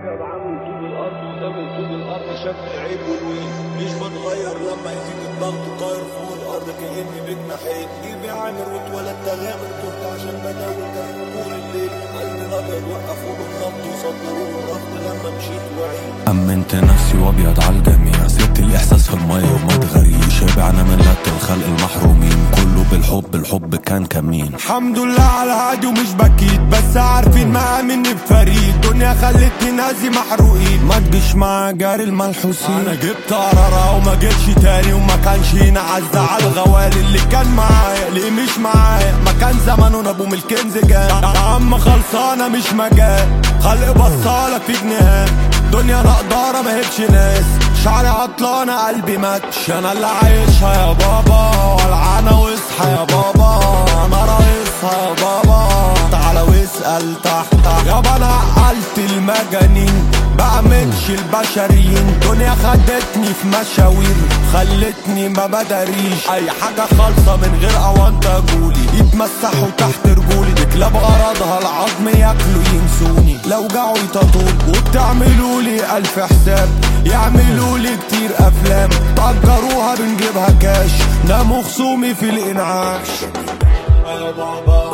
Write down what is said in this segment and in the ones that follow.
ابيض عامل طوب الارض وده من طوب الارض شاف العيب والويل مش بتغير لما يزيد الضغط طاير فوق الارض كاني بجناحين جيبي عامر واتولد تغامر تهت عشان بداوي طول الليل قلبي الابيض وقفوا بالخط وصدروا الرفض لما مشيت وعيد أمنت نفسي وأبيض على الجميع سبت الإحساس في المية وما تغري شبعنا من لت الخلق المحرومين كله بالحب الحب كان كمين الحمد لله على الهادي ومش بكيت بس عارفين ما مني بفريد دنيا خلتني نازي محروقين ما تجيش مع جاري الملحوسين انا جبت قرارة وما جيتش تاني وما كانش ينعز على الغوالي اللي كان معايا ليه مش معايا ما كان زمان ابو من الكنز جاي يا عم خلصانة مش مجال خلق بصالك في جنيهات دنيا نقدارة ما هبش ناس شعري عطلانة قلبي ماتش انا اللي عايشها يا بابا والعنة واصحى يا بابا انا رئيسها يا بابا تعالى واسأل تحت يابا انا عقلت المجانين بعملش البشريين دنيا خدتني في مشاوير خلتني ما بداريش اي حاجة خالصة من غير اوانت اجولي يتمسحوا تحت رجولي بكلاب غرضها العظم ياكلوا ينسوني لو جعوا يتطول وبتعملوا لي الف حساب يعملوا لي كتير افلام تأجروها بنجيبها كاش ناموا خصومي في الانعاش يا بابا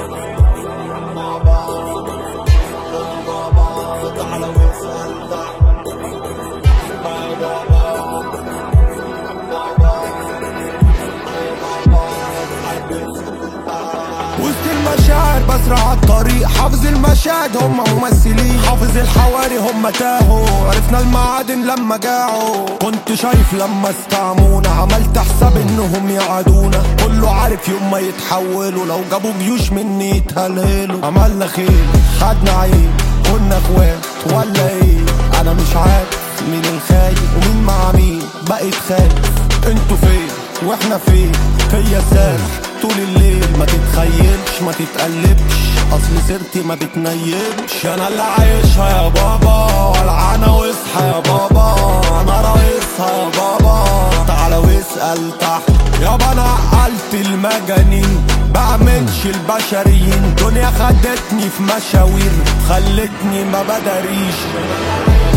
بابا تعالى واسأل يا بابا وسط المشاعر بسرع على الطريق حافظ المشاهد هم ممثلين حافظ الحواري هم تاهوا عرفنا المعادن لما جاعوا كنت شايف لما استعمونا عملت حساب انهم يعادونا كله عارف يوم ما يتحولوا لو جابوا جيوش مني يتهلهلوا عملنا خير خدنا عيب كنا اخوات ولا ايه انا مش عارف مين الخايف ومين مع مين بقيت خايف انتوا فين واحنا فين فيا سامح طول الليل ما تتخيلش ما تتقلبش اصل سيرتي ما بتنيمش انا اللي عايشها يا بابا والعنة واصحى يا بابا انا رئيسها يا بابا تعالى واسأل تحت يابا انا عقلت المجانين بعملش البشريين دنيا خدتني في مشاوير خلتني ما بداريش